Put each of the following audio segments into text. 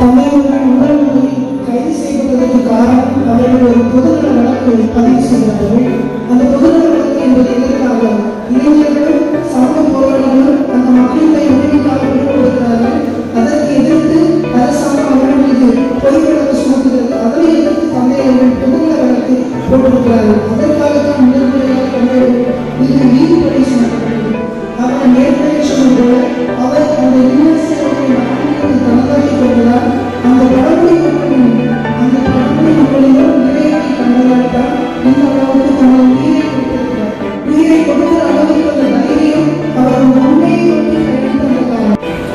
தந்தையர்கள் உடல் கைது செய்வதற்கு காரணம் அவர்கள் ஒரு பொதுநல வழக்கை பதிவு செய்கிறார்கள் அந்த பொதுநல வழக்கு என்பது எதற்காக இளைஞர்கள் சமூக போராளிகள் அந்த மக்களுடைய உதவிக்காக விடுபடுகிறார்கள் அதற்கு எதிர்த்து அரசாங்கம் அவர்கள் மீது பொய் வழக்கு சுமத்துகிறது அதனை எதிர்த்து தந்தையர்கள் பொதுநல வழக்கு போட்டிருக்கிறார்கள் அதற்காகத்தான் முதல் முறையாக தந்தையர்கள் மீது நீதிபடி சுமத்தப்பட்டது அவர் நேர்மையை சொன்னது போல அவர் அந்த யூனிவர்சிட்டி மக்களுக்கு தனதாக்கி கொண்டதால் அந்த பழமொழி மக்களின் அந்த பழமொழி மக்களிடம் நிறைவேற்றி கண்டதால் தான் இந்த அளவுக்கு தனது உயிரை கொடுத்திருக்கிறார் உயிரை கொடுக்கிற அளவுக்கு அந்த தைரியம் அவர் அந்த உண்மையை நோக்கி கையெழுத்ததற்காக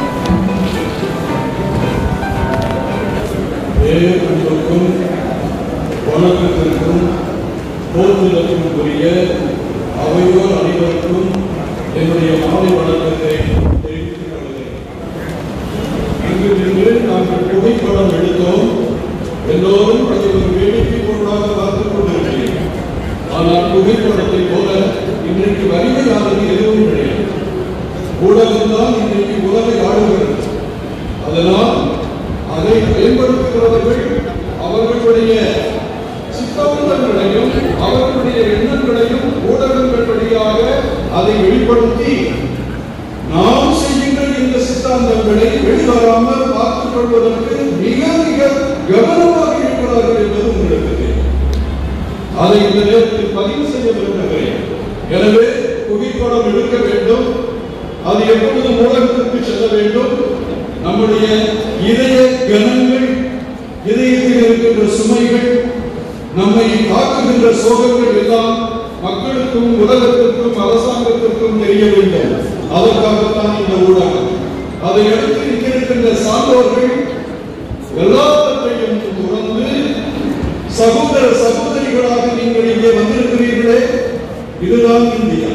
பேரன்புக்கும் வணக்கத்திற்கும் போற்றுதலுக்கும் உரிய அவையோர் அனைவருக்கும் என்னுடைய மாலை வணக்கத்தை தெரிவித்துக் கொள்கிறேன் இங்கு நின்று நாங்கள் புகைப்படம் எடுத்தோம் எல்லோரும் அதை ஒரு வேடிக்கை பொருளாக பார்த்துக் கொண்டிருக்கிறேன் ஆனால் புகைப்படத்தை போல இன்றைக்கு வலிமையானது எதுவும் கிடையாது ஊடகம்தான் இன்றைக்கு உலகை ஆளுகிறது அதனால் அதை பயன்படுத்துகிறவர்கள் அவர்களுடைய சித்தாந்தங்களையும் அவர்களுடைய எண்ணங்களையும் ஊடகங்கள் வழியாக அதை வெளிப்படுத்தி நாம் செய்கின்ற இந்த சித்தாந்தங்களை வெளிவராமல் பார்த்துக் கொள்வதற்கு மிக மிக கவனமாக இருக்கிறார்கள் என்பது உங்களுக்கு தெரியும். அதை இந்த நேரத்தில் பதிவு செய்ய விரும்புகிறேன் எனவே புகைப்படம் எடுக்க வேண்டும் அது எப்பொழுதும் ஊடகத்திற்கு செல்ல வேண்டும் நம்முடைய இதய கணங்கள் இதயத்தில் இருக்கின்ற சுமைகள் நம்மை தாக்குகின்ற சோகங்கள் எல்லாம் மக்களுக்கும் உலகத்திற்கும் அரசாங்கத்திற்கும் தெரிய வேண்டும் அதற்காகத்தான் இந்த ஊடகம் அதை அடுத்து இங்கே இருக்கின்ற சான்றோர்கள் எல்லாவற்றையும் துறந்து சகோதர சகோதரிகளாக நீங்கள் இங்கே வந்திருக்கிறீர்களே இதுதான் இந்தியா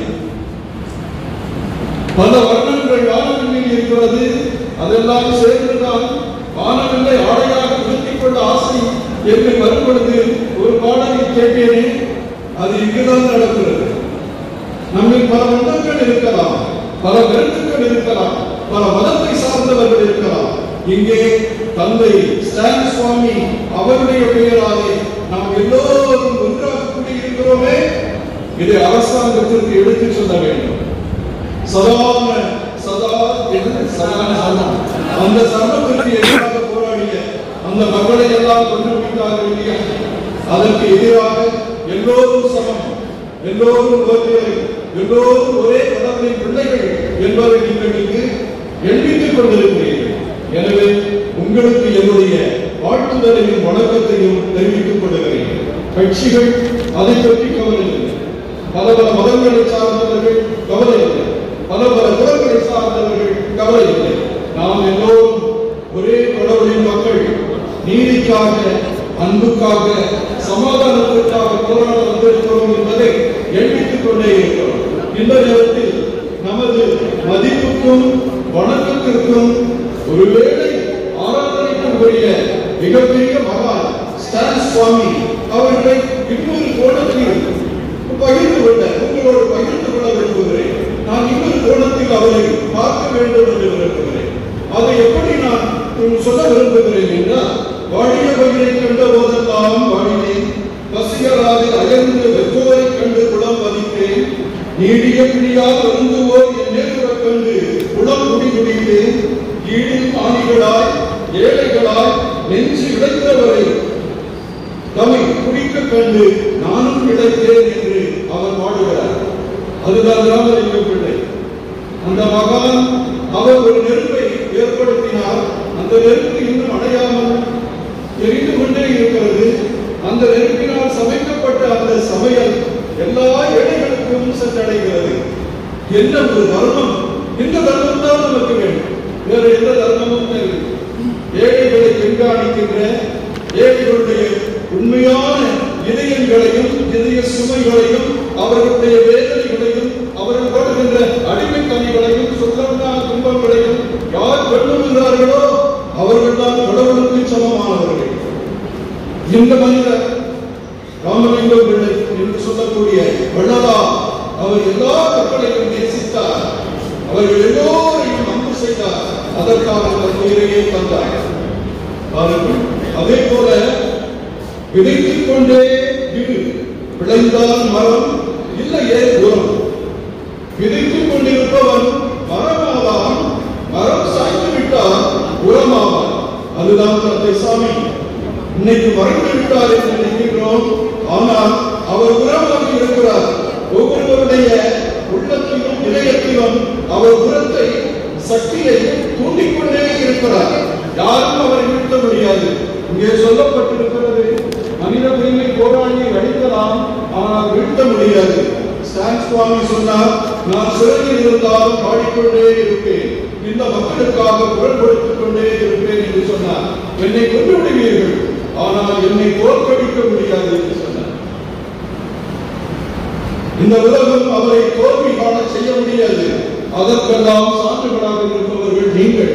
பல வர்ணங்கள் வானவில்லில் இருக்கிறது அதெல்லாம் சேர்ந்துதான் வானவில்லை ஆடையாக உடுத்திக் கொள்ள ஆசை என்று வரும்பொழுது ஒரு பாடலை கேட்டேனே அது இங்குதான் நடக்கிறது நம்மில் பல மதங்கள் இருக்கலாம் பல கருத்துக்கள் இருக்கலாம் பல மதத்தை சார்ந்தவர்கள் இருக்கலாம் இங்கே தந்தை ஸ்டான் சுவாமி அவருடைய பெயராலே நாம் எல்லோரும் ஒன்றாக கூடியிருக்கிறோமே இதை அரசாங்கத்திற்கு எடுத்துச் சொல்ல வேண்டும் சதான சதா என்று சதான சதம் அந்த சர்மத்திற்கு எதிராக போராடிய அந்த மக்களை எல்லாம் கொண்டு விட்டார்கள் இல்லையா அதற்கு எதிராக எல்லோரும் சமம் எல்லோரும் ஒருவரை எல்லோரும் ஒரே கடவுளின் பிள்ளைகள் என்பதை நீங்கள் இங்கு எண்ணித்துக் கொண்டிருக்கிறீர்கள் எனவே உங்களுக்கு என்னுடைய வாழ்த்துதலையும் வணக்கத்தையும் தெரிவித்துக் கொள்கிறேன் கட்சிகள் அதை பற்றி கவலை இல்லை பல பல மதங்களை சார்ந்தவர்கள் கவலை இல்லை பல பல குலங்களை சார்ந்தவர்கள் கவலை இல்லை நாம் எல்லோரும் ஒரே கடவுளின் மக்கள் நீதிக்காக அன்புக்காக சமாதானத்திற்காக போராட வந்திருக்கிறோம் என்பதை எண்ணித்துக் கொண்டே இருக்கிறோம் இந்த நேரத்தில் நமது மதிப்புக்கும் வணக்கத்திற்கும் ஒருவேளை ஆராதனைக்கும் உரிய மிகப்பெரிய மகான் ஸ்டான் சுவாமி அவர்களை இன்னொரு கோணத்தில் பகிர்ந்து கொள்ள உங்களோடு பகிர்ந்து கொள்ள விரும்புகிறேன் நான் இன்னொரு கோணத்தில் அவரை பார்க்க வேண்டும் என்று விரும்புகிறேன் அதை எப்படி நான் சொல்ல விரும்புகிறேன் என்றால் வாழிய பயிரை கண்ட போதெல்லாம் வாழினேன் பசியராது அயர்ந்து வெற்றோரை கண்டு குளம் பதித்தேன் நீடிய பிடியால் வருந்துவோர் என் நேர்வரக் கண்டு குளம் குடி குடித்தேன் ஈழில் ஆணிகளாய் ஏழைகளாய் நெஞ்சு இழைத்தவரை தம்மை குடிக்க கண்டு நானும் இழைத்தேன் என்று அவர் பாடுகிறார் அதுதான் ராமலிங்கம் பிள்ளை அந்த மகான் அவர் ஒரு நெருப்பை ஏற்படுத்தினார் அந்த நெருப்பு இன்னும் அடையாமல் எரிந்து கொண்டே இருக்கிறது அந்த நெருப்பினால் சமைக்கப்பட்ட அந்த சமையல் எல்லா ஏழைகளுக்கும் சென்றடைகிறது என்ன ஒரு தர்மம் இந்த தர்மம் தான் நமக்கு வேண்டும் வேறு எந்த தர்மமும் இல்லை ஏழைகளை கண்காணிக்கின்ற ஏழைகளுடைய உண்மையான இதயங்களையும் இதய சுமைகளையும் அவர்களுடைய வேதனைகளையும் அவர்கள் படுகின்ற அடிமை கனிகளையும் சொல்லா துன்பங்களையும் யார் வெல்லுகிறார்களோ அவர்கள் தான் கடவுளுக்கு சமமானவர்கள் இந்த மனிதர் ராமலிங்கம் பிள்ளை என்று சொல்லக்கூடிய வள்ளலா அவர் எல்லா மக்களையும் நேசித்தார் அவர்கள் எல்லோரையும் அன்பு செய்தார் அதற்காக தன் உயிரையே தந்தார் பாருங்கள் அதே போல விதைத்துக் கொண்டே இரு விளைந்தால் மரம் இல்லையே உரம் விதைத்துக் கொண்டிருப்பவன் மரமாவான் மரம் சாய்ந்து விட்டால் உரமாவான் அதுதான் தந்தை சாமி இன்னைக்கு மறைந்து விட்டார் என்று நினைக்கிறோம் ஆனால் அவர் உரமாக இருக்கிறார் ஒவ்வொருவருடைய உள்ளத்திலும் இதயத்திலும் அவர் உரத்தை சக்தியை தூண்டிக்கொண்டே இருக்கிறார் யாரும் அவரை வீழ்த்த முடியாது இங்கே சொல்லப்பட்டிருக்கிறது மனித உரிமை போராளியை அழிக்கலாம் ஆனால் வீழ்த்த முடியாது ஸ்டான் சுவாமி சொன்னார் நான் சிறையில் இருந்தாலும் பாடிக்கொண்டே இருப்பேன் இந்த மக்களுக்காக குரல் கொடுத்துக் கொண்டே இருப்பேன் என்று சொன்னார் என்னை கொண்டு விடுவீர்கள் ஆனால் என்னை தோற்கடிக்க முடியாது என்று சொன்னார் இந்த உலகம் அவரை தோல்வி காண செய்ய முடியாது அதற்கெல்லாம் சான்றுகளாக இருப்பவர்கள் நீங்கள்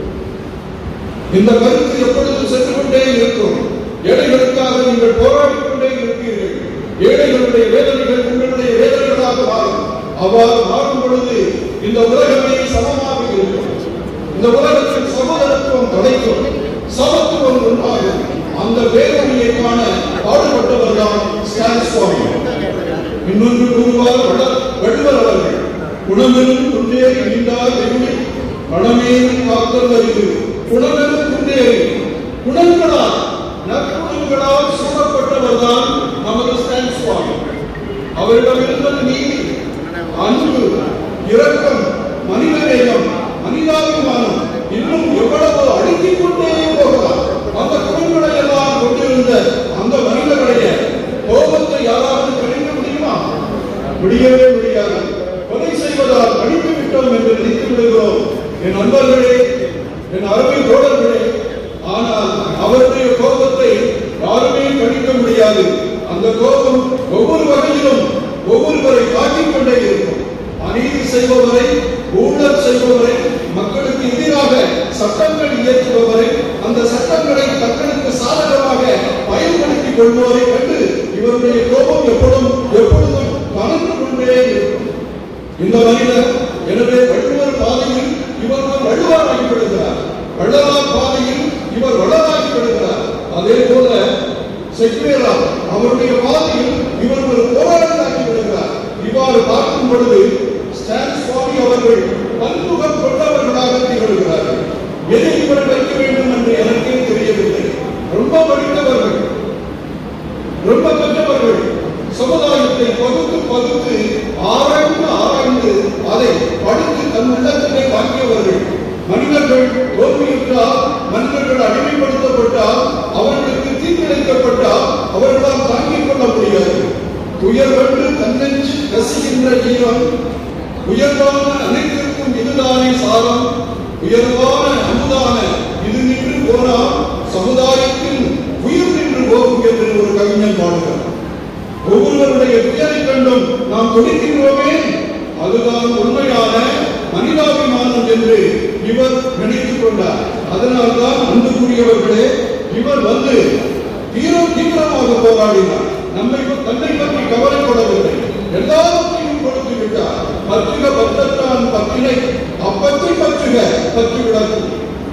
இந்த கருத்து எப்பொழுதும் சென்று கொண்டே இருக்கும் ஏழைகளுக்காக நீங்கள் போராடிக் கொண்டே இருப்பீர்கள் ஏழைகளுடைய வேதனைகள் உங்களுடைய வேதனைகளாக மாறும் அவ்வாறு மாறும் பொழுது இந்த உலகமே சமமாக இருக்கும் இந்த உலகத்தில் சமதத்துவம் கிடைக்கும் சமத்துவம் உண்டாகும் அந்த வேதனையை காண பாடுபட்டவர் தான் ஸ்டான் சுவாமி இன்னொன்று கூறுவார் வட- வள்ளுவர் அவர்கள் குணமெனும் குன்றேறி நீண்டார் வெகுளி பணமேனும் காத்தல் வருது குணமெனும் குன்றேறி குணங்களால் நற்குணங்களால் சூழப்பட்டவர் தான் நமது ஸ்டான் சுவாமி அவரிடம் இருந்தது நீதி அன்பு இரக்கம் மனிதநேயம் மனிதாபிமானம் இன்னும் எவ்வளவு அடுக்கிக் கொண்டே போகலாம் அந்த குணங்களை எல்லாம் கொண்டிருந்த அந்த மனிதனுடைய கோபத்தை யாராவது கணிக்க முடியுமா முடியவே முடியாது கொலை செய்வதால் அழித்து விட்டோம் என்று நினைத்து விடுகிறோம் என் நண்பர்களே என் அருமை தோழர்களே ஆனால் அவருடைய கோபத்தை யாருமே கணிக்க முடியாது அந்த கோபம் ஒவ்வொரு வகையிலும் ஒவ்வொருவரை தாக்கிக் கொண்டே இருக்கும் அநீதி செய்பவரை ஊழல் செய்பவரை மக்களுக்கு எதிராக சட்டங்கள் இயற்றுபவரை அந்த சட்டங்களை தங்களுக்கு சாதகமாக பயன்படுத்திக் கொள்வோரை கண்டு இவருடைய கோபம் எப்பொழுதும் எப்பொழுதும் கலந்து கொண்டே இருக்கும் இந்த மனிதர் எனவே வள்ளுவர் பாதையில் இவர் ஒரு வள்ளுவராகி விடுகிறார் வள்ளலார் பாதையில் இவர் வள்ளலாகி விடுகிறார் அதே போல செக்வேரா அவருடைய பாதையில் இவர் ஒரு போராளியாகி விடுகிறார் இவ்வாறு பார்க்கும் பொழுது ஸ்டான் சுவாமி அவர்கள் பன்முகம் கொண்டவர்களாக திகழ்கிறார்கள் எதை இவர் வைக்க வேண்டும் என்று எனக்கே தெரியவில்லை ரொம்ப படித்தவர்கள் ரொம்ப கற்றவர்கள் சமுதாயத்தை பகுத்து பகுத்து ஆராய்ந்து ஆராய்ந்து அதை படித்து தன் உள்ளத்திலே வாங்கியவர்கள் மனிதர்கள் தோல்வியுற்றால் மனிதர்கள் அடிமைப்படுத்தப்பட்டால் அவர்களுக்கு தீங்கிழைக்கப்பட்டால் அவர்களால் தாங்கிக் கொள்ள முடியாது துயர் கண்டு தன்னெஞ்சு கசிகின்ற ஜீவன் உயர்வான அனைத்திற்கும் இதுதானே சாரம் உயர்வான அமுதான இது நின்று போனால் சமுதாயத்தில் உயிர் நின்று போகும் என்று ஒரு கவிஞன் பாடுகிறார் ஒவ்வொருவருடைய துயரை கண்டும் நாம் துடிக்கின்றோமே அதுதான் உண்மையான மனிதாபிமானம் என்று இவர் நினைத்துக் கொண்டார் அதனால்தான் அன்புக்குரியவர்களே இவர் வந்து தீர தீவிரமாக போராடினார் நம்மை தன்னை பற்றி கவலைப்படவில்லை எல்லாவற்றையும் கொடுத்து விட்டார் பற்றுக பத்தத்தான் பத்தினை அப்பத்தை பற்றுக பற்று விடக்கும்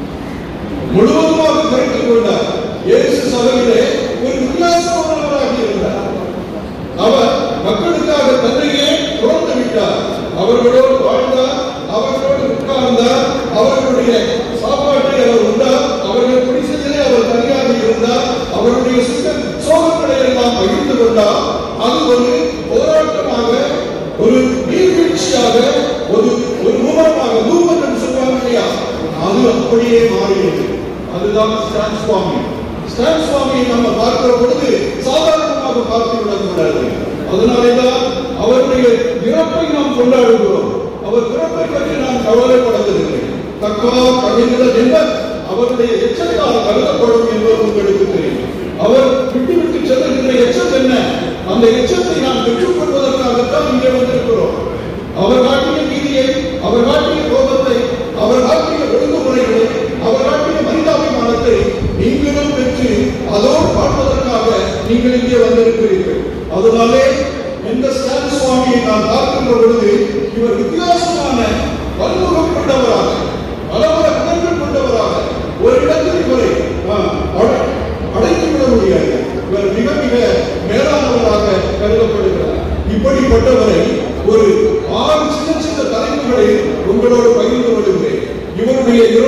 முழுவதுமாக கருத்துக் கொண்டார் இயேசு சபையிலே ஒரு வித்தியாசமானவராக இருந்தார் அவர் மக்களுக்காக தன்னையே துறந்து விட்டார் அவர்களோடு வாழ்ந்தார் அவர்களோடு உட்கார்ந்தார் அவர்களுடைய சாப்பாட்டை அவர் உண்டார் அவர்கள் குடிசையிலே அவர் தனியாக இருந்தார் அவருடைய சுக சோகங்களை எல்லாம் பகிர்ந்து கொண்டார் அது ஒரு போராட்டமாக ஒரு நீர்வீழ்ச்சியாக ஒரு ஒரு முகமாக மூவன் என்று சொல்லுவாங்க இல்லையா அது அப்படியே மாறியது அதுதான் ஸ்டான் சுவாமி ஸ்டான் சுவாமியை நம்ம பார்க்கிற பொழுது சாதாரணமாக பார்த்து விடக்கூடாது அதனாலேதான் அவருடைய இறப்பை நாம் கொண்டாடுகிறோம் அவர் பிறப்பை பற்றி நாம் கவலைப்படுவதில்லை தக்கா கவிழ்ந்த என்பர் அவருடைய எச்சத்தால் கருதப்படும் என்பது உங்களுக்கு தெரியும் அவர் விட்டு விட்டு செல்லுகின்ற எச்சம் என்ன அந்த எச்சத்தை நாம் பெற்றுக் கொள்வதற்காகத்தான் இங்கே வந்திருக்கிறோம் அவர் காட்டிய நீதியை அவர் காட்டிய கோபத்தை அவர் காட்டிய ஒழுங்குமுறைகளை அவர் காட்டிய மனிதாபிமானத்தை நீங்களும் பெற்று அதோடு பார்ப்பதற்காக நீங்கள் இங்கே வந்திருக்கிறீர்கள் அதனாலே இந்த ஸ்டான் சுவாமியை நான் பார்க்கின்ற பொழுது இவர் வித்தியாசமான பன்முகம் கொண்டவராக பல பல குணங்கள் கொண்டவராக ஒரு இடத்தில் இவரை ஆ,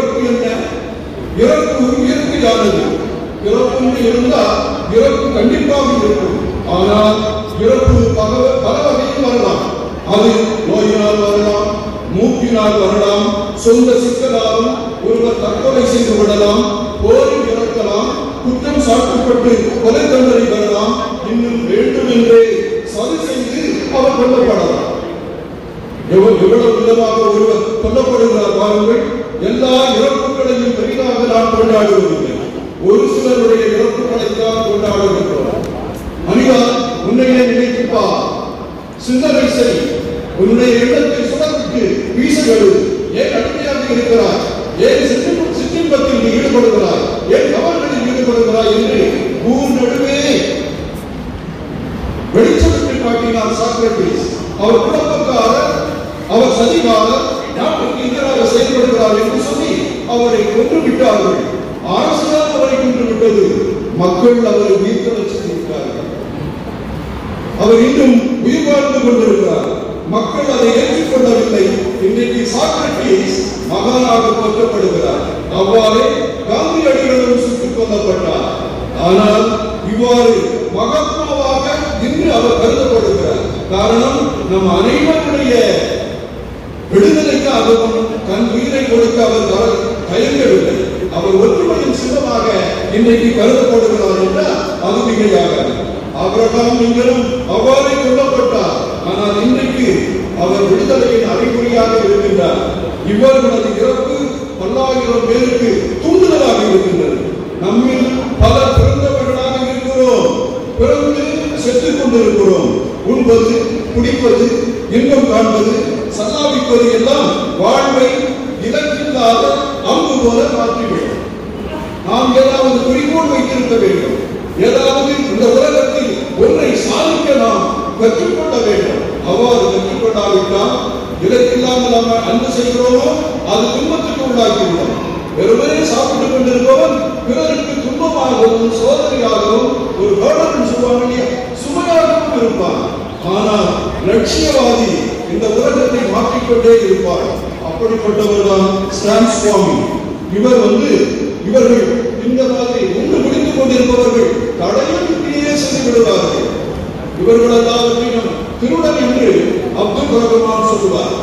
இறப்பு என்ன இறப்பு இயற்கையானது இறப்பு என்று இருந்தால் இறப்பு கண்டிப்பாக இருக்கும் ஆனால் இறப்பு பல பல வகையில் வரலாம் அது நோயினால் வரலாம் மூக்கினால் வரலாம் சொந்த சிக்கலாலும் ஒருவர் தற்கொலை செய்து விடலாம் போரில் இறக்கலாம் குற்றம் சாட்டப்பட்டு கொலை தண்டனை பெறலாம் இன்னும் வேண்டும் என்றே சதி செய்து அவர் கொல்லப்படலாம் எவ்வளவு எவ்வளவு விதமாக ஒருவர் கொல்லப்படுகிறார் பாருங்கள் எல்லா இறப்புகளையும் பெரிதாக நாம் கொண்டாடுவதில்லை ஒரு சிலருடைய இறப்புகளைத்தான் கொண்டாடுகின்றோம் மனிதா உன்னையே நினைத்துப்பா சிந்தனை செய் உன்னுடைய எண்ணத்தை சுடர்விட்டு வீசுகிறது ஏன் அடிமையாக இருக்கிறாய் ஏன் சிற்றின்ப- சிற்றின்பத்தில் நீ ஈடுபடுகிறாய் ஏன் கவர்களில் ஈடுபடுகிறாய் என்று ஊர் நடுவே வெளிச்சமிட்டு காட்டினார் சாக்ரட்டிஸ் அவர் குழப்பக்காரர் அவர் சதிகாரர் நாட்டுக்கு எதிராக செயல்படுகிறார் என்று சொல்லி அவரை கொன்று விட்டார்கள் அரசுதான் அவரை கொன்று விட்டது மக்கள் அவரை உயிர்த்தெழச் செய்திருக்கிறார்கள் அவர் இன்னும் உயிர் வாழ்ந்து கொண்டிருக்கிறார் மக்கள் அதை ஏற்றுக்கொள்ளவில்லை இன்றைக்கு சாக்ரட்டிஸ் மகானாக போற்றப்படுகிறார் அவ்வாறே காந்தியடிகளும் சுட்டுக் கொல்லப்பட்டார் ஆனால் இவ்வாறு மகாத்மாவாக இன்று அவர் கருதப்படுகிறார் காரணம் நம் அனைவருடைய விடுதலைக்காக தன் உயிரை கொடுக்க அவர் தர- தயங்கவில்லை அவர் ஒற்றுமையின் சின்னமாக இன்றைக்கு கருதப்படுகிறார் என்றால் அது மிகையாகாது ஆபிரகாம் நீங்களும் அவ்வாறே கொல்லப்பட்டார் ஆனால் இன்றைக்கு அவர் விடுதலையின் அறிகுறியாக இருக்கின்றார் இவர்களது இறப்பு பல்லாயிரம் பேருக்கு தூண்டுதலாக இருக்கின்றது நம்மில் பலர் பிறந்தவர்களாக இருக்கிறோம் பிறந்து செத்துக் கொண்டிருக்கிறோம் உண்பது குடிப்பது இன்பம் காண்பது சல்லாபிப்பது எல்லாம் வாழ்வை இலக்கில்லாத அம்பு போல மாற்றிவிடும் நாம் ஏதாவது குறிக்கோள் வைத்திருக்க வேண்டும் ஏதாவது இந்த உலகத்தில் ஒன்றை சாதிக்க நாம் கற்றுக்கொள்ள வேண்டும் அவ்வாறு கற்றுக்கொண்டாவிட்டால் இலக்கில்லாமல் நாம் அன்பு செய்கிறோமோ அது துன்பத்துக்கு உள்ளாக்கிவிடும் வெறுமனே சாப்பிட்டுக் கொண்டிருப்பவன் பிறருக்கு துன்பமாகவும் சோதனையாகவும் ஒரு பேர்டன் சொல்லுவாங்க இல்லையா சுமையாகவும் இருப்பான் ஆனால் லட்சியவாதி இந்த உலகத்தை மாற்றிக்கொண்டே இருப்பார் அப்படிப்பட்டவர் தான் ஸ்டான் சுவாமி இவர் வந்து இவர்கள் இந்த மாதிரி உண்டு முடித்துக் கொண்டிருப்பவர்கள் தடையும் இப்படியே சென்று விடுவார்கள் இவர்கள் எல்லாவற்றையும் திருடன் என்று அப்துல் ரஹ்மான் சொல்லுவார்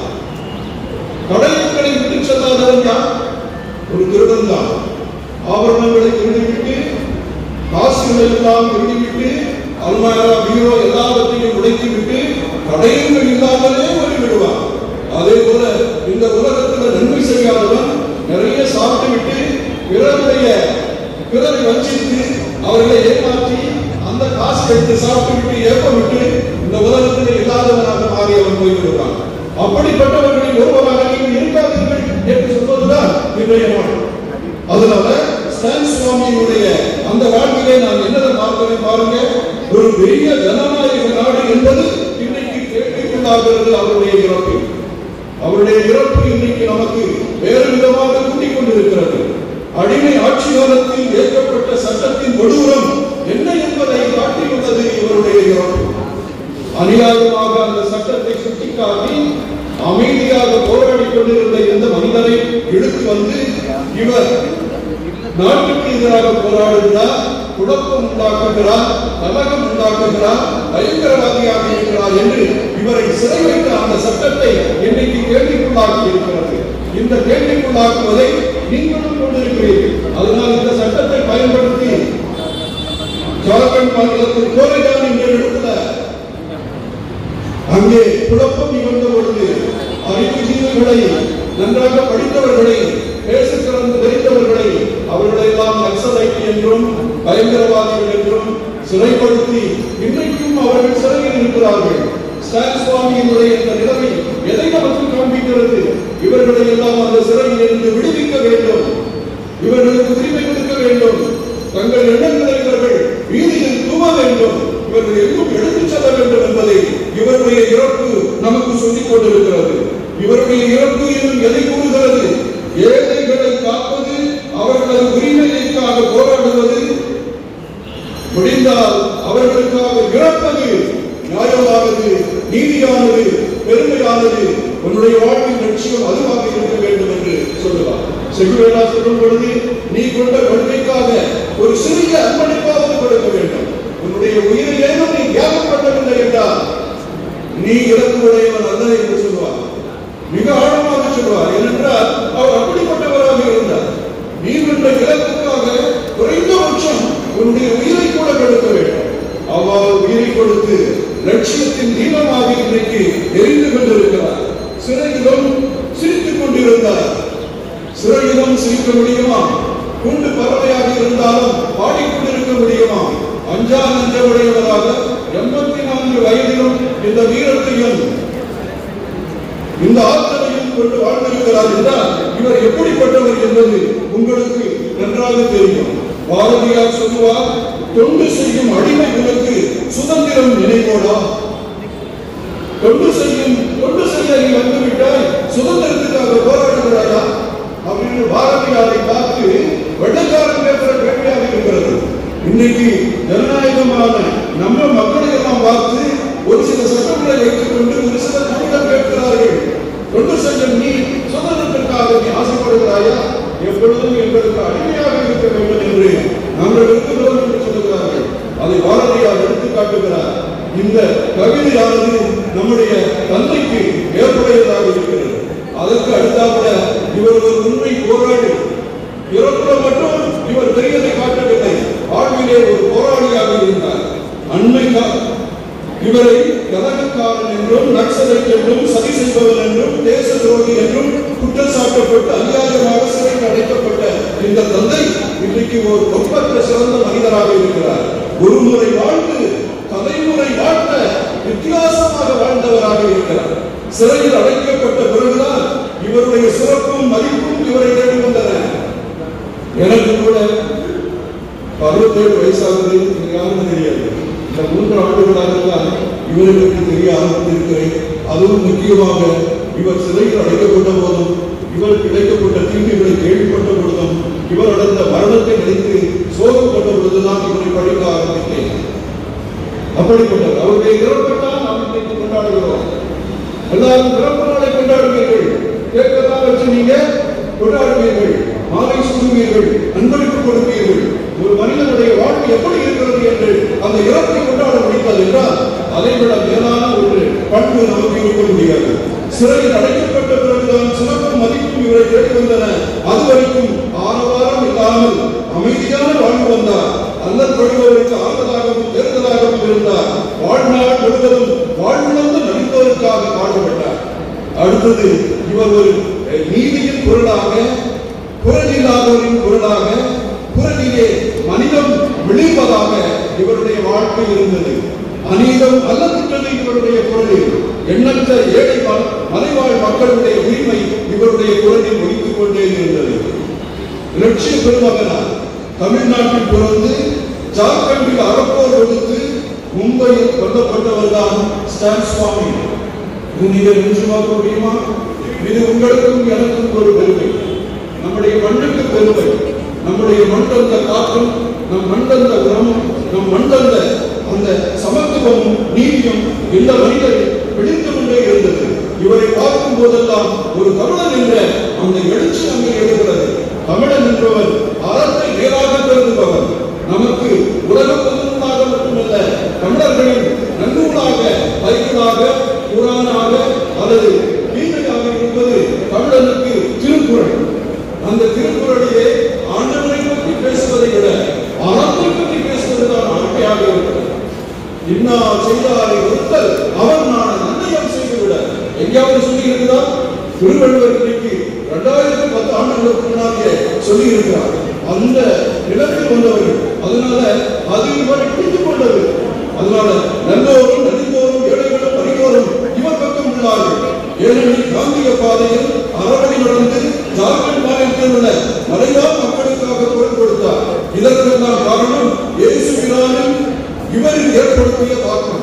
கடைகளை விட்டு செல்லாதவன் யார் ஒரு திருடன் தான் ஆபரணங்களை திருடிவிட்டு காசுகளை எல்லாம் திருடிவிட்டு அல்மாரா பீரோ எல்லாவற்றையும் உடைத்துவிட்டு தடயங்கள் இல்லாமலே போய்விடுவான் அதே போல இந்த உலகத்துல நன்மை செய்யாதவன் நிறைய சாப்பிட்டு விட்டு பிறருடைய பிறரை வஞ்சித்து அவர்களை ஏமாற்றி அந்த காசு எடுத்து சாப்பிட்டு விட்டு ஏப்ப விட்டு இந்த உலகத்தில் இல்லாதவனாக மாறி அவன் போய்விடுவான் அப்படிப்பட்டவர்களில் ஒருவராக நீங்கள் இருக்காதீர்கள் என்று சொல்வதுதான் இன்றைய நாள் அதனால ஸ்டான் சுவாமியினுடைய அந்த வாழ்க்கையை நான் என்னதை பார்க்கிறேன் பாருங்க ஒரு பெரிய ஜனநாயக நாடு என்பது இன்னைக்கு கேள்விக்குள்ளாகிறது அவருடைய இறப்பு அவருடைய இறப்பு இன்னைக்கு நமக்கு வேறு விதமாக கூட்டிக் கொண்டிருக்கிறது அடிமை ஆட்சி காலத்தில் ஏற்கப்பட்ட சட்டத்தின் கொடூரம் என்ன என்பதை காட்டியுள்ளது இவருடைய இறப்பு அநியாயமாக அந்த சட்டத்தை சுட்டிக்காட்டி அமைதியாக போராடி கொண்டிருந்த இந்த மனிதரை இழுத்து வந்து இவர் நாட்டுக்கு எதிராக போராடுகிறார் குழப்பம் உண்டாக்குகிறார் கலகம் உண்டாக்குகிறார் பயங்கரவாதியாக இருக்கிறார் என்று இவரை சிறை வைத்த அந்த சட்டத்தை இன்னைக்கு கேள்விக்குள்ளாக்கி இருக்கிறது இந்த கேள்விக்குள்ளாக்குவதை நீங்களும் கொண்டிருக்கிறீர்கள் அதனால் இந்த சட்டத்தை பயன்படுத்தி ஜார்க்கண்ட் மாநிலத்தில் கோரைகான் என்ற இடத்துல அங்கே குழப்பம் நிகழ்ந்த பொழுது அறிவுஜீவிகளை நன்றாக படித்தவர்களை பேச திறந்து தெரிந்தவர்களை அவர்களை எல்லாம் நக்சலைட் என்றும் பயங்கரவாதிகள் என்றும் சிறைப்படுத்தி இன்றைக்கும் அவர்கள் சிறையில் இருக்கிறார்கள் ஸ்டான் சுவாமியினுடைய இந்த நிலைமை எதை நமக்கு காண்பிக்கிறது இவர்களை எல்லாம் அந்த சிறையில் இருந்து விடுவிக்க வேண்டும் இவர்களுக்கு உரிமை கொடுக்க வேண்டும் தங்கள் எண்ணங்களை இவர்கள் வீதியில் தூவ வேண்டும் இவர்கள் எங்கும் எடுத்துச் செல்ல வேண்டும் என்பதை இவருடைய இறப்பு நமக்கு சொல்லிக் கொண்டிருக்கிறது இவருடைய இறப்பு இன்னும் எதை கூறுகிறது ஏழைகளை காப்பது அவர்களது உரிமைக்காக போராடுவது முடிந்தால் அவர்களுக்காக இறப்பது நியாயமானது நீதியானது பெருமையானது உன்னுடைய வாழ்வின் லட்சியம் அதுவாக இருக்க வேண்டும் என்று சொல்லுவார் செகுவேலா சொல்லும் பொழுது நீ கொண்ட கொள்கைக்காக ஒரு சிறிய அர்ப்பணிப்பாவது கொடுக்க வேண்டும் உன்னுடைய உயிரையேனும் நீ தியாகம் பண்ணவில்லை என்றால் நீ இறப்பு உடையவன் அல்ல என்று சொல்வார் மிக ஆழமாக சொல்வார் ஏனென்றால் அவர் அப்படிப்பட்டவராக இருந்தார் நீ கொண்ட இலக்குக்காக குறைந்தபட்சம் உன்னுடைய உயிரை கூட கொடுக்க வேண்டும் அவ்வாறு உயிரை கொடுத்து லட்சியத்தின் தீபமாக இன்றைக்கு எரிந்து கொண்டிருக்கிறார் சிறையிலும் சிரித்துக் கொண்டிருந்தார் சிறையிலும் சிரிக்க முடியுமா கூண்டு பறவையாக இருந்தாலும் பாடிக்கொண்டிருக்க முடியுமா அஞ்சா நஞ்சமுடையவராக எண்பத்தி நான்கு வயதிலும் இந்த வீரத்தையும் இந்த ஆற்றலையும் கொண்டு வாழ்ந்திருக்கிறார் என்றால் இவர் எப்படிப்பட்டவர் என்பது உங்களுக்கு நன்றாக தெரியும் பாரதியார் சொல்லுவார் தொண்டு செய்யும் அடிமைகளுக்கு சுதந்திரம் நினைவோடா தொண்டு செய்யும் தொண்டு செய்ய நீ வந்துவிட்டாய் சுதந்திரத்துக்காக போராடுகிறாயா அப்படின்னு பாரதியாரை பார்த்து வெள்ளக்காரன் பேசுற கேள்வியாக இருக்கிறது இன்னைக்கு ஜனநாயகமான நம்ம மக்களை எல்லாம் பார்த்து ஒரு சில சட்டங்களை வைத்துக் கொண்டு ஒரு சில தமிழர் கேட்கிறார்கள் தொண்டு செய்ய நீ சுதந்திரத்திற்காக நீ ஆசைப்படுகிறாயா எப்பொழுதும் எங்களுக்கு அடிமையாக இருக்க வேண்டும் என்று நாங்கள் இருக்கிறோம் என்று சொல்லுகிறார்கள் அதை பாரதியார் எடுத்து காட்டுகிறார் இந்த கவிதையானது நம்முடைய தந்தைக்கு ஏற்புடையதாக இருக்கிறது அதற்கு அடுத்தாப்புல இவர் ஒரு உண்மை போராடி இறப்புல மட்டும் இவர் பெரியதை காட்டவில்லை வாழ்விலே ஒரு போராளியாக இருந்தார் அண்மை கா- இவரை கலகக்காரன் என்றும் நக்சலைட் என்றும் சதி செய்பவன் என்றும் தேச துரோகி என்றும் குற்றம் சாட்டப்பட்டு அநியாயமாக சிறையில் அடைக்கப்பட்ட இந்த தந்தை இன்றைக்கு ஒரு ஒப்பற்ற சிறந்த மனிதராக இருக்கிறார் ஒரு முறை வாழ்ந்து தலைமுறை வாழ்ந்த வித்தியாசமாக வாழ்ந்தவராக இருக்கிறார் சிறையில் அடைக்கப்பட்ட பிறகுதான் இவருடைய சிறப்பும் மதிப்பும் இவரை தேடி வந்தன எனக்கு கூட அறுபத்தேழு வயசாகுது எனக்கு யாருக்கும் தெரியாது இந்த மூன்று ஆண்டுகளாக தான் இவர்களுக்கு தெரிய ஆரம்பித்திருக்கிறேன் அதுவும் முக்கியமாக இவர் சிறையில் அடைக்கப்பட்ட போதும் இவர் கிடைக்கப்பட்ட தீங்குகளை கேள்விப்பட்ட பொழுதும் இவர் அடைந்த மரணத்தை நினைத்து சோகப்பட்ட பொழுதுதான் இவரை படிக்க ஆரம்பித்தேன் அப்படிப்பட்டவர் அவருடைய இறப்பைத்தான் நாம் இன்றைக்கு கொண்டாடுகிறோம் எல்லாரும் பிறப்பு நாளை கொண்டாடுவீர்கள் கேட்கலாம் வச்சு நீங்க கொண்டாடுவீர்கள் மாலை சூடுவீர்கள் அன்பளிப்பு கொடுப்பீர்கள் ஒரு மனிதனுடைய வாழ்க்கை எப்படி இருக்கிறது என்று அந்த இறப்பை கொண்டாட முடியாது என்றால் அதை விட மேலான ஒரு பண்பு நமக்கு இருக்க முடியாது சிறையில் அடைக்கப்பட்ட பிறகுதான் சிறப்பும் மதிப்பும் இவரை தேடி வந்தன அது வரைக்கும் ஆரவாரம் இல்லாமல் அமைதியான வாழ்வு வந்தார் அல்லல் படுபவருக்கு ஆறுதலாகவும் தேர்தலாகவும் இருந்தார் வாழ்நாள் முழுவதும் வாழ்விழந்து நடிப்பதற்காக பாடுபட்டார் அடுத்தது இவர் ஒரு அஹ், நீதியின் குரலாக புறநில்லாதவரின் குரலாக புறநிலே மனிதம் விழிப்பதாக இவருடைய வாழ்க்கை இருந்தது அநீதம் அல்லது இவருடைய குரலில் எண்ணற்ற ஏழை ம- மலைவாழ் மக்களுடைய உரிமை இவருடைய குரலில் ஒலித்துக் கொண்டே இருந்தது லட்சிய பெருமகனார் தமிழ்நாட்டில் பிறந்து ஜார்க்கண்டில் அறப்போர் கொடுத்து மும்பையில் கொல்லப்பட்டவர் தான் ஸ்டான் சுவாமி இது நீங்கள் நிச்சயமாக்க முடியுமா இது உங்களுக்கும் எனக்கும் ஒரு பெருமை நம்முடைய மண்ணுக்கு பெருமை நம்முடைய மண் தந்த காற்றும் நம் மண் தந்த உரமும் நம் மண் தந்த அந்த சமத்துவமும் நீதியும் இந்த மனிதரை பிடித்து கொண்டே இருந்தது இவரை பார்க்கும் போதெல்லாம் ஒரு தமிழன் என்ற அந்த எழுச்சி அங்கே எழுகிறது தமிழன் என்பவர் அறத்தை நேராக கருதுபவர் நமக்கு உலக பொதுநூலாக மட்டுமல்ல தமிழர்களின் நன்னூலாக பைபிளாக குரானாக அல்லது கீதையாக இருப்பது தமிழனுக்கு திருக்குறள் அந்த திருக்குறளிலே ஆண்டவரை பற்றி பேசுவதை விட அறத்தை பற்றி பேசுவதுதான் வாழ்க்கையாக இருக்கிறது இன்னா செய்தாரை ஒருத்தல் அவர் நான் நன்மையம் செய்துவிட எங்கேயாவது சொல்லி இருக்குதா திருவள்ளுவர் இன்னைக்கு இரண்டாயிரத்தி பத்து ஆண்டுகளுக்கு முன்னாடியே சொல்லி இருக்கிறார் அந்த நிலத்தில் வந்தவர்கள் அதனால அது இவரை பிடித்துக் கொண்டது அதனால நல்லோரும் நலிந்தோரும் ஏழைகளும் அறிவோரும் இவர் பக்கம் உள்ளார்கள் ஏனெனில் காந்திய பாதையில் அறவழி நடந்து ஜார்க்கண்ட் மாநிலத்தில் உள்ள மலையாள மக்களுக்காக குரல் கொடுத்தார் இதற்கெல்லாம் காரணம் இயேசு பிரானின் இவரில் ஏற்படுத்திய தாக்கம்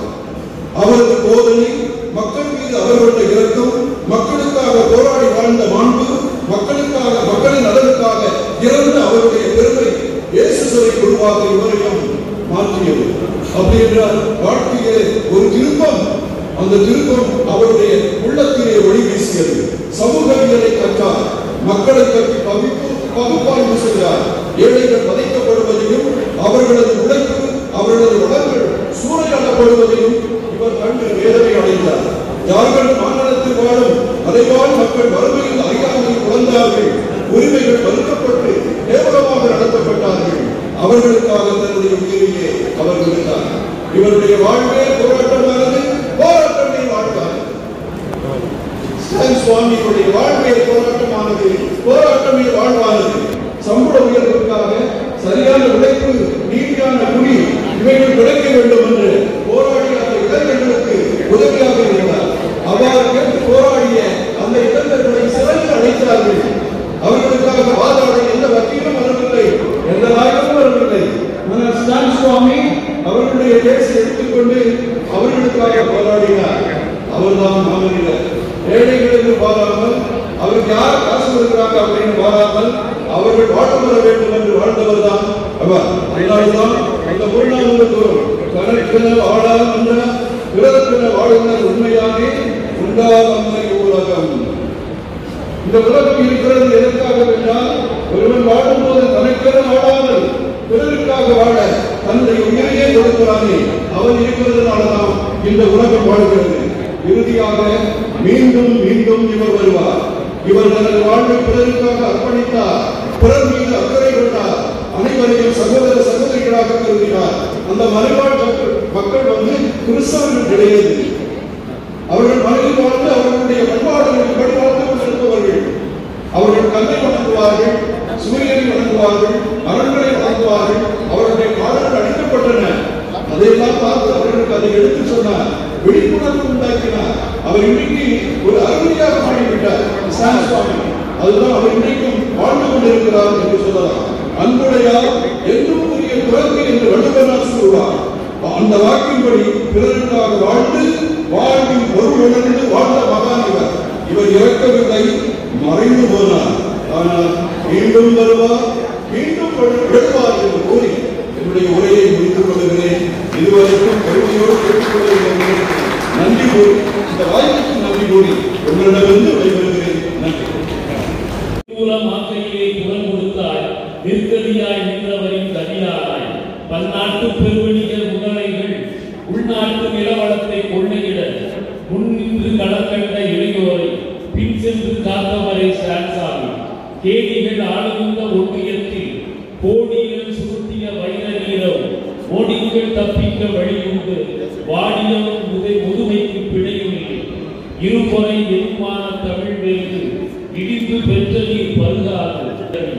அவரது போதனை மக்கள் மீது அவர்களுடைய இரக்கம் மக்களுக்காக போராடி வாழ்ந்த மாண்பு மக்களுக்காக மக்களின் நலனுக்காக இறந்த அவருடைய பெருமை இயேசு சிலை குழுவாக இவரையும் மாற்றியது அப்படி என்றால் வாழ்க்கையிலே ஒரு திருப்பம் அந்த திருப்பம் அவருடைய உள்ளத்திலே ஒளி வீசியது சமூகவியலை கற்றார் மக்களை பற்றி பகுப்பு பகுப்பாய்வு செய்தார் ஏழைகள் வதைக்கப்படுவதையும் அவர்களது உழைப்பு அவர்களது வளங்கள் சூறையாடப்படுவதையும் இவர் கண்டு வேதனை அடைந்தார் ஜார்க்கண்ட் மாநிலத்தில் வாழும் மலைவாழ் மக்கள் வறுமையில் அறியாமையில் குழந்தார்கள் உரிமைகள் மறுக்கப்பட்டு கேவலமாக நடத்தப்பட்டார்கள் அவர்களுக்காக தன்னுடைய உயிரையே அவர் விடுத்தார் இவருடைய வாழ்வே போராட்டமானது போராட்டமே வாழ்வார் ஸ்டாலின் சுவாமியுடைய வாழ்வே போராட்டமானது போராட்டமே வாழ்வானது சம்பள உயர்வுக்காக சரியான உழைப்பு நீதியான குடி இவைகள் கிடைக்க வேண்டும் என்று போராடிய அந்த இளைஞர்களுக்கு உதவியாக இருந்தார் அவ்வாறு கேட்டு போராடிய அந்த இளைஞர்களை சிறையில் அடைத்தார்கள் அவர்களுக்காக வாதாட எந்த வக்கீலும் வரவில்லை எந்த நாயகமும் வரவில்லை ஆனால் ஸ்டாலின் சுவாமி அவர்களுடைய கேஸை எடுத்துக்கொண்டு அவர்களுக்காக போராடினார் அவர்தான் மாமனிதர் ஏழைகளுக்கு பாராமல் அவருக்கு யார் காசு கொடுக்கிறாங்க அப்படின்னு பாராமல் அவர்கள் வாழ வர வேண்டும் என்று வாழ்ந்தவர் தான் அவர் அதனால்தான் அந்த முருளானது தனக்கென வாழாம் என்ற பிறருக்கென வாழுங்கள் உண்மையாக உண்டாவன்மை உலகம் இந்த உலகம் இருக்கிறது எதற்காக என்றால் ஒருவன் வாழும்போது தனக்கென வாழாமல் பிறருக்காக வாழ தன்னுடைய உயிரையே கொடுக்கிறானே அவன் இருக்கிறதுனாலதான் இந்த உலகம் வாழ்கிறது இறுதியாக மீண்டும் மீண்டும் இவர் வருவார் இவர் தனது வாழ்வை பிறருக்காக அர்ப்பணித்தார் பிறர் மீது அக்கறை கொண்டார் அனைவரையும் சகோதர சகோதரிகளாக கருதினார் அந்த மலைவாழ் மக்கள் மக்கள் வந்து கிறிஸ்தவர்கள் கிடையாது அவர்கள் மனதில் வாழ்ந்து அவர்களுடைய பண்பாடுகளுக்கு படி வாழ்ந்து கொண்டிருப்பவர்கள் அவர்கள் கல்லை வணங்குவார்கள் சூரியனை வணங்குவார்கள் மரங்களை வணங்குவார்கள் அவர்களுடைய காலங்கள் அழிக்கப்பட்டன அதையெல்லாம் பார்த்து அவர்களுக்கு அதை எடுத்து சொன்னார் விழிப்புணர்வு உண்டாக்கினார் அவர் இன்னைக்கு ஒரு அருமையாக மாறிவிட்டார் சாமி சுவாமி அதுதான் அவர் இன்றைக்கும் வாழ்ந்து கொண்டிருக்கிறார் என்று சொல்லலாம் அன்புடையார் என்றும் உரிய குரங்கு என்று வள்ளுவனார் சொல்வார் அந்த வாக்கின்படி பிறருக்காக வாழ்ந்து வாழ்வின் பொருள் உணர்ந்து வாழ்ந்த மகான் இவர் இவர் இறக்கவில்லை மறைந்து போனார் ஆனால் மீண்டும் வருவார் மீண்டும் எழுவார் என்று கூறி என்னுடைய உரையை முடித்துக் கொள்கிறேன் இதுவரைக்கும் கருமையோடு கேட்டுக்கொள்கிறேன் நன்றி கூறி இந்த வாய்ப்புக்கு நன்றி கூறி உங்களிடமிருந்து விடைபெறுகிறேன் நன்றி மூலமாக்கையிலே குரல் கொடுத்தாய் நிற்கதியாய் நின்றவரின் கதியாராய் பன்னாட்டு பெருவணிகர் முதலைகள் உள்நாட்டு நிலவளத்தை கொள்ளையிட முன்னின்று களக்கண்ட இளையோரை பின் சென்று காத்தவரை சான்சாமி கேடிகள் ஆளுகின்ற ஒன்றியத்தில் கோடிகள் சுருட்டிய வைர நீரம் மோடிகள் தப்பிக்க வழியுண்டு வாடியம் முதை முதுமைக்கு பிழையும் இல்லை இருபொறை எருமான தமிழ் வேறு இடிந்து பெற்ற நீர் பருகாது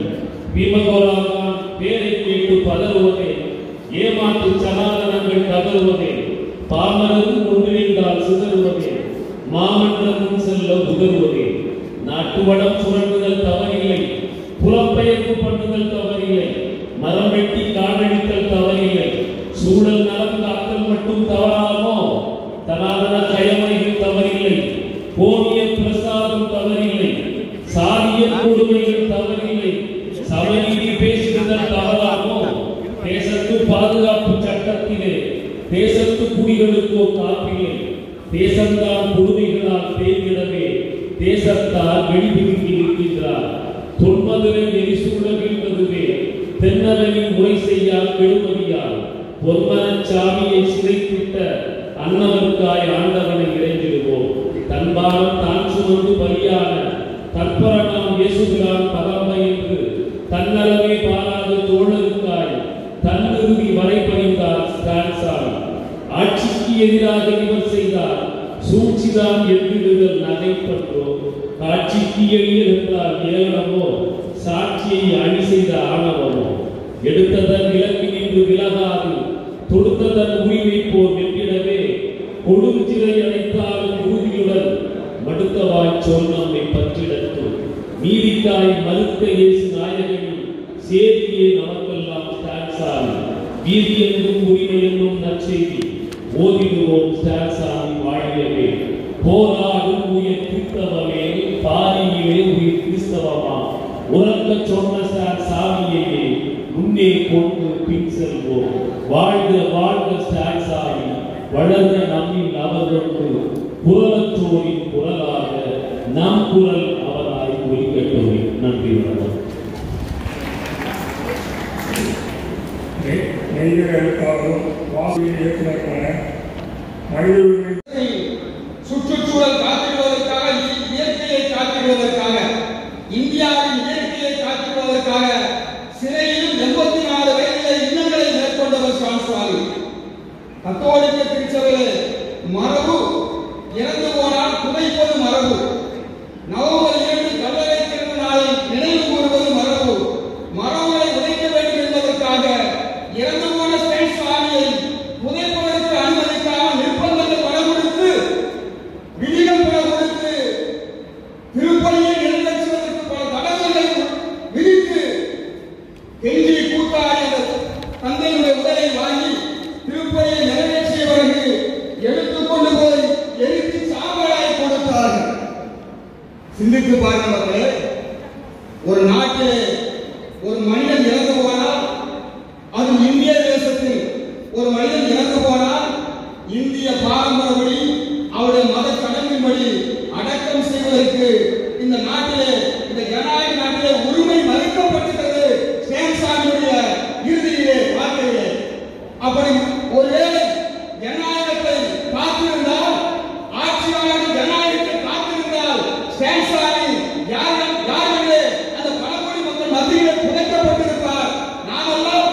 பீமகோராகான் பேரை கேட்டு பதறுவதே ஏமாற்று சனாதனங்கள் கதறுவதே பாமரரும் ஒன்றிணைந்தால் சிதறுவதே மாமன்றமும் செல்ல உதறுவதே நாட்டு வடம் சுரண்டுதல் தவறில்லை புலப்பெயர்ப்பு பண்ணுதல் தவறில்லை மரம் வெட்டி காடழித்தல் தவறில்லை சூழல் நலம் காத்தல் மட்டும் தவறாமோ தனாதன கயமைகள் தவறில்லை கோமிய பிரசாதம் தவறில்லை சாதிய கொடுமைகள் தவறில்லை சமநீதி பேசுதல் தவறாமோ தேசத்து பாதுகாப்பு சட்டத்திலே தேசத்து குடிகளுக்கோ காப்பில்லை தேசம்தான் கொடுமைகளால் தேய்கிறவே தேசத்தால் வெளிபிடுங்கி நிற்கின்றார் தொன்மதுரை எரிசூழகின்றதுவே தென்னவனின் முறை செய்யா கெடுமதியால் பொன்மனச் சாமியை சிறைத்திட்ட அன்னவருக்காய் ஆண்டவனை இறைஞ்சிடுவோம் தன்பாலம் தான் சுமந்து பலியான தற்பரணம் இயேசுகிறான் பகமை என்று தன்னலமே பாராத தோழருக்காய் தன்னிறுதி வரைபறிந்தார் ஸ்டான்சாமி ஆட்சிக்கு எதிராக இவர் செய்தார் சூழ்ச்சிதான் எதிரிடுதல் நகைப்பற்றோ காட்சிக்கு எளிய என்றால் ஏளனமோ சாட்சியை அணி செய்த ஆணவமோ எடுத்ததன் இலக்கு நின்று விலகாது தொடுத்ததன் உரிமை போர் வெற்றிடவே கொடுஞ்சிறை அடைத்தாலும் உறுதியுடன் மடுத்தவாய் சொல் நம்மை பற்றிடட்டும் நீதிக்காய் மறுத்த இயேசு நாயகனின் சேதியே நமக்கெல்லாம் ஸ்டான்சாமி வீதி என்னும் உரிமை என்னும் நற்செய்தி ஓதிடுவோம் ஸ்டான்சாமி வாழியவே போராடும் உயிர் கிறிஸ்தவமே பாரியிலே உயிர் கிறிஸ்தவமா உறங்க சொன்ன ஸ்டான் சாமியையே முன்னே கொண்டு பின் செல்வோம் வாழ்க வாழ்க ஸ்டான் சாமி வளர்ந்த நம்மின் அவர்கொண்டு குரலற்றோரின் குரலாக நம் குரல் அவராய் ஒலிக்கட்டுமே நெய்தல் எழுத்தாளரும் வாசலில் இயக்குனருமான மனித உரிமை சுற்றுச்சூழல் காத்திடுவதற்காக இ- இயற்கையை காத்திடுவதற்காக இந்தியாவின் இயற்கையை காத்திடுவதற்காக சிறையிலும் எண்பத்தி நாலு வயதிலே இன்னங்களை மேற்கொண்டவர் சான்சுவாமி கத்தோலிக்க திருச்சபையிலே மரபு இறந்து போனால் புதைப்பது மரபு நவம்பர் இரண்டு கல்லறை திறந்த நாளை நினைவு கூறுவது மரபு மரபுகளை உடைக்க வேண்டும் என்பதற்காக இறந்து போன ஸ்டேன் சுவாமியை புதைப்பதற்கு அனுமதிக்காமல் நிர்பந்தங்கள் பல கொடுத்து விதிகள் பல கொடுத்து திருப்பதியை நிறைவேற்றுவதற்கு பல தடங்கல்களை விதித்து கெஞ்சி கூட்டாடி அந்த தந்தையுடைய உடலை வாங்கி திருப்பதியை நிறைவேற்றிய பிறகு எடுத்துக்கொண்டு போய் எரித்து சாம்பலாய் கொடுத்தார்கள் சிந்தித்து பாருங்களே ஒரு நாட்டிலே ஒரு மனிதன் இறந்து போனால் அது இந்திய தேசத்தில் ஒரு மனிதன் இறந்து போனால் இந்திய பாரம்பரியப்படி அவருடைய மத சடங்கின்படி அடக்கம் செய்வதற்கு இந்த நாட்டிலே இந்த ஜனநாயக நாட்டிலே உரிமை மறுக்கப்பட்டிருக்கிறது சேம்சாமியுடைய இறுதியிலே வார்த்தையிலே அப்படி ஒருவேளை ஜனநாயகத்தை காத்திருந்தால் ஆட்சியாளர்கள் ஜனநாயகத்தை காத்திருந்தால் சேம்சாமி யார் யாரிலே அந்த பழங்குடி மக்கள் மத்தியிலே புதைக்கப்பட்டிருப்பார் நாமெல்லாம்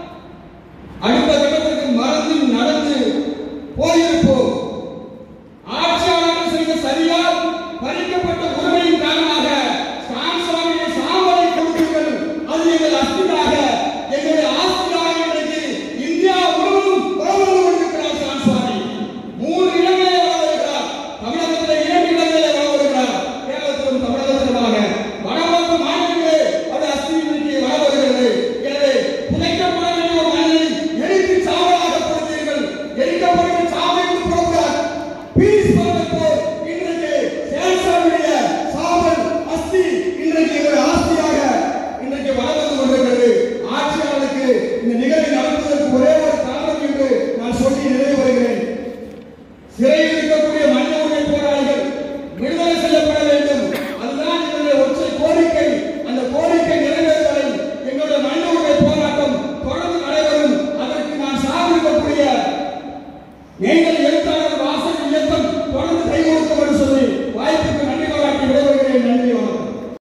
அடுத்த கட்டத்திற்கு மறந்து நடந்து போயிருப்போம் ஆட்சியாளர்கள் செய்த சரியால் பறிக்கப்பட்ட உரிமையின் காரணமாக சாம்சாமியை சாம்பலை கொடுத்தீர்கள் அது எங்கள் அஸ்தியாக எங்களுடைய ஆஸ்தியாக இன்றைக்கு இந்தியா முழுவதும் வளர்ந்து கொண்டிருக்கிறார் சாம்சாமி மூன்று இடங்களிலே வளர்கிறார் தமிழகத்திலே இரண்டு இடங்களிலே வளர்கிறார் கேரளத்திலும் தமிழகத்திலுமாக வடமாநில மாநிலங்களே அவருடைய அஸ்தி இன்றைக்கு வளர்கிறது எனவே புதைக்கப்பட வேண்டிய ஒரு மனிதனை எரித்து சாவலாக கொடுத்தீர்கள் எரிக்கப்படுகிற சாவை கொடுக்கிறார் பீஸ் போர் இன்றைக்கு சேல்சாவுடைய சாவல் அஸ்தி இன்றைக்கு எங்களுடைய ஆஸ்தியாக இன்றைக்கு வளர்ந்து கொண்டிருக்கிறது ஆட்சியாளருக்கு இந்த நிகழ்வை நடத்துவதற்கு ஒரே ஒரு காரணம் என்று நான் சொல்லி நிறைவு வருகிறேன் சிறையில் இருக்கக்கூடிய மனித உரிமை போராளிகள் விடுதலை செய்யப்பட வேண்டும் அதுதான் எங்களுடைய ஒற்றை கோரிக்கை அந்த கோரிக்கை நிறைவேறுவதை எங்களுடைய மனித உரிமை போராட்டம் தொடர்ந்து நடைபெறும் அதற்கு நான் சார்ந்திருக்கக்கூடிய நீங்கள்